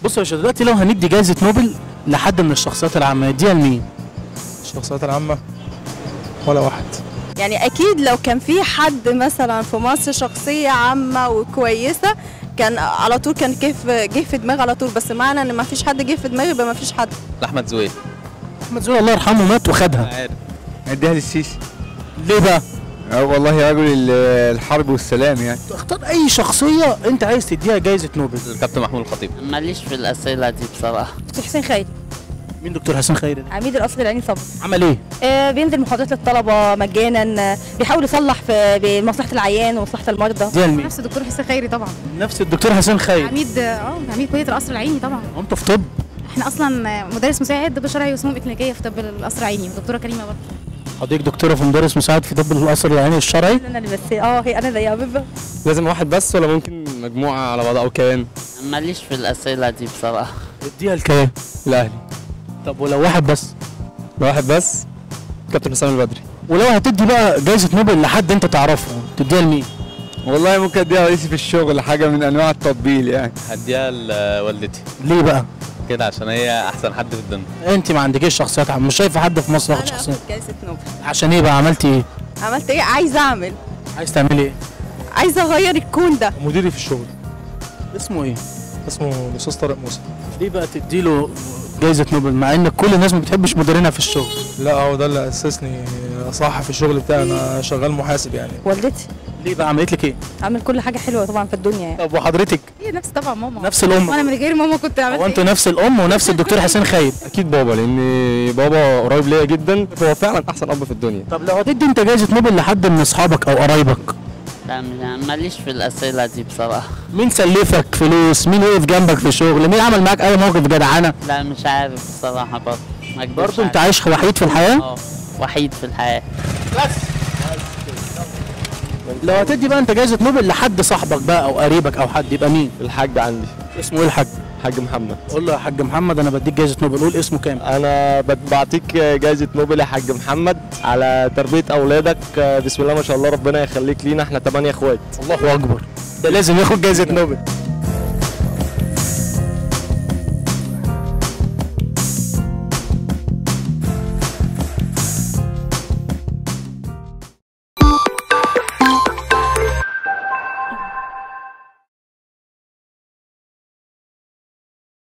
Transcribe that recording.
بص يا باشا دلوقتي لو هندي جائزه نوبل لحد من الشخصيات العامه نديها لمين؟ الشخصيات العامة ولا واحد يعني اكيد لو كان في حد مثلا في مصر شخصيه عامه وكويسه كان على طول كان جه في جه في دماغي على طول بس معنى ان ما فيش حد جه في دماغي يبقى ما فيش حد لاحمد زويل احمد زويل الله يرحمه مات وخدها عارف اديها للسيسي ليه بقى؟ اه والله رجل ال- الحرب والسلام يعني اختار اي شخصيه انت عايز تديها جائزه نوبل الكابتن محمود الخطيب ماليش في الأسئلة دي بصراحة دكتور حسين خيري مين دكتور حسين خيري ده؟ عميد القصر العيني طبعا عمل ايه؟ آه بينزل محاضرات للطلبه مجانا آه، بيحاول يصلح في بمصلحه العيان ومصلحه المرضى اديها لمين؟ نفس الدكتور حسين خيري طبعا نفس الدكتور حسين خيري عميد اه عميد كليه القصر العيني طبعا وانت في طب احنا اصلا مدرس مساعد طب شرعي وسموم اكلينيكيه في طب القصر العيني دكتوره كريمه برضه حضرتك دكتوره في مدرس مساعد في طب القصر العيني الشرعي انا اللي بس اه هي انا زيها بالظبط لازم واحد بس ولا ممكن مجموعة على بعضها او كيان ماليش في الأسئلة دي بصراحة اديها لكام؟ الاهلي طب ولو واحد بس لو واحد بس كابتن حسام البدري ولو هتدي بقى جائزه نوبل لحد انت تعرفه تديها لمين؟ والله ممكن اديها رئيسي في الشغل حاجة من انواع التطبيل يعني هديها لوالدتي ليه بقى؟ كده عشان هي احسن حد في الدنيا انت ما عندكيش شخصيات عامه مش شايفه حد في مصر واخد انا شخصيه اخد جائزه نوبل عشان ايه بقى عملتي ايه؟ عملت ايه عايزه اعمل عايز تعملي ايه؟ عايزه اغير الكون ده مديري في الشغل اسمه ايه؟ اسمه الاستاذ طارق موسى ليه بقى تديله جائزه نوبل مع ان كل الناس ما بتحبش مديرينها في الشغل لا هو ده اللي اسسني صح في الشغل بتاعي انا شغال محاسب يعني والدتي ليه بقى عملت لك ايه؟ عامل كل حاجه حلوه طبعا في الدنيا يعني طب وحضرتك هي نفس طبعا ماما نفس الام وانا من غير ماما كنت عملت هو ايه انتوا نفس الام ونفس الدكتور حسين خير اكيد بابا لان بابا قريب ليا جدا هو فعلا احسن اب في الدنيا طب لو هتدي انت جائزه نوبل لحد من اصحابك او قرايبك لا مش- ماليش في الأسئلة دي بصراحة مين سلفك فلوس مين وقف جنبك في شغل مين عمل معاك اي موقف جدعانه لا مش عارف بصراحة برضه ما أكدبش برضه انت عليك. عايش وحيد في الحياه اه وحيد في الحياة لو هتدي بقى انت جائزه نوبل لحد صاحبك بقى او قريبك او حد يبقى مين الحاج عندي اسمه ايه الحاج حاج محمد قول له يا حاج محمد انا بديك جائزه نوبل قول اسمه كام انا بت- بعطيك جائزة نوبل يا حاج محمد على تربية اولادك بسم الله ما شاء الله ربنا يخليك لينا احنا تمانية اخوات الله اكبر ده لازم ياخد جائزه نوبل